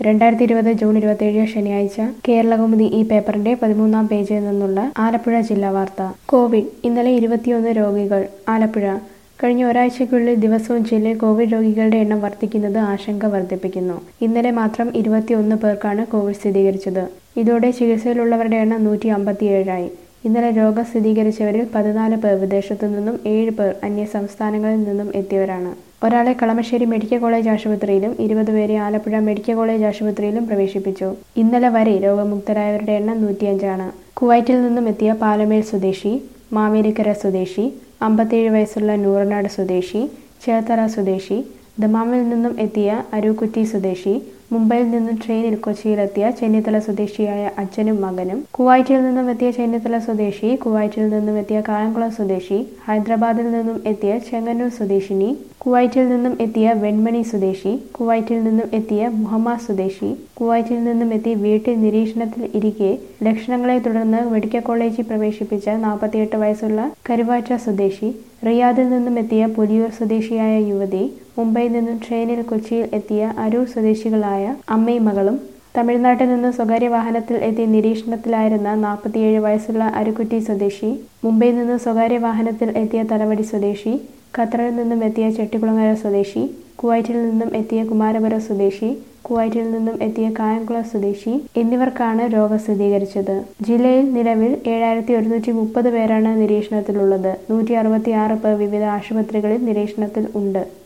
രണ്ടായിരത്തി ഇരുപത് ജൂൺ ഇരുപത്തിയേഴ് ശനിയാഴ്ച കേരളകൗമുദി ഈ പേപ്പറിന്റെ പതിമൂന്നാം പേജിൽ നിന്നുള്ള ആലപ്പുഴ ജില്ലാ വാർത്ത കോവിഡ് ഇന്നലെ ഇരുപത്തിയൊന്ന് രോഗികൾ ആലപ്പുഴ കഴിഞ്ഞ ഒരാഴ്ചയ്ക്കുള്ളിൽ ദിവസവും ജില്ലയിൽ കോവിഡ് രോഗികളുടെ എണ്ണം വർദ്ധിക്കുന്നത് ആശങ്ക വർദ്ധിപ്പിക്കുന്നു ഇന്നലെ മാത്രം ഇരുപത്തിയൊന്ന് പേർക്കാണ് കോവിഡ് സ്ഥിരീകരിച്ചത് ഇതോടെ ചികിത്സയിലുള്ളവരുടെ എണ്ണം നൂറ്റി അമ്പത്തിയേഴായി ഇന്നലെ രോഗം സ്ഥിരീകരിച്ചവരിൽ പതിനാല് പേർ വിദേശത്തു നിന്നും ഏഴ് പേർ അന്യ സംസ്ഥാനങ്ങളിൽ നിന്നും എത്തിയവരാണ് ഒരാളെ കളമശ്ശേരി മെഡിക്കൽ കോളേജ് ആശുപത്രിയിലും ഇരുപത് പേരെ ആലപ്പുഴ മെഡിക്കൽ കോളേജ് ആശുപത്രിയിലും പ്രവേശിപ്പിച്ചു ഇന്നലെ വരെ രോഗമുക്തരായവരുടെ എണ്ണം നൂറ്റിയഞ്ചാണ് കുവൈറ്റിൽ നിന്നും എത്തിയ പാലമേൽ സ്വദേശി മാവേലിക്കര സ്വദേശി അമ്പത്തിയേഴ് വയസ്സുള്ള നൂറനാട് സ്വദേശി ചേത്തറ സ്വദേശി ദമാമിൽ നിന്നും എത്തിയ അരൂക്കുറ്റി സ്വദേശി മുംബൈയിൽ നിന്നും ട്രെയിനിൽ കൊച്ചിയിലെത്തിയ ചെന്നിത്തല സ്വദേശിയായ അച്ഛനും മകനും കുവൈറ്റിൽ നിന്നും എത്തിയ ചെന്നിത്തല സ്വദേശി കുവൈറ്റിൽ നിന്നും എത്തിയ കായംകുളം സ്വദേശി ഹൈദരാബാദിൽ നിന്നും എത്തിയ ചെങ്ങന്നൂർ സ്വദേശിനി കുവൈറ്റിൽ നിന്നും എത്തിയ വെൺമണി സ്വദേശി കുവൈറ്റിൽ നിന്നും എത്തിയ മുഹമ്മദ് സ്വദേശി കുവൈറ്റിൽ നിന്നും എത്തി വീട്ടിൽ നിരീക്ഷണത്തിൽ ഇരിക്കെ ലക്ഷണങ്ങളെ തുടർന്ന് മെഡിക്കൽ കോളേജിൽ പ്രവേശിപ്പിച്ച നാൽപ്പത്തിയെട്ട് വയസ്സുള്ള കരുവാറ്റ സ്വദേശി റിയാദിൽ നിന്നും എത്തിയ പുലിയൂർ സ്വദേശിയായ യുവതി മുംബൈയിൽ നിന്നും ട്രെയിനിൽ കൊച്ചിയിൽ എത്തിയ അരൂർ സ്വദേശികളായ അമ്മയും മകളും തമിഴ്നാട്ടിൽ നിന്ന് സ്വകാര്യ വാഹനത്തിൽ എത്തി നിരീക്ഷണത്തിലായിരുന്ന നാൽപ്പത്തിയേഴ് വയസ്സുള്ള അരുക്കുറ്റി സ്വദേശി മുംബൈയിൽ നിന്ന് സ്വകാര്യ വാഹനത്തിൽ എത്തിയ തലവടി സ്വദേശി ഖത്തറിൽ നിന്നും എത്തിയ ചെട്ടിക്കുളങ്ങര സ്വദേശി കുവൈറ്റിൽ നിന്നും എത്തിയ കുമാരപുരം സ്വദേശി കുവൈറ്റിൽ നിന്നും എത്തിയ കായംകുളം സ്വദേശി എന്നിവർക്കാണ് രോഗം സ്ഥിരീകരിച്ചത് ജില്ലയിൽ നിലവിൽ ഏഴായിരത്തി ഒരുന്നൂറ്റി മുപ്പത് പേരാണ് നിരീക്ഷണത്തിലുള്ളത് നൂറ്റി അറുപത്തി ആറ് പേർ വിവിധ ആശുപത്രികളിൽ നിരീക്ഷണത്തിൽ ഉണ്ട്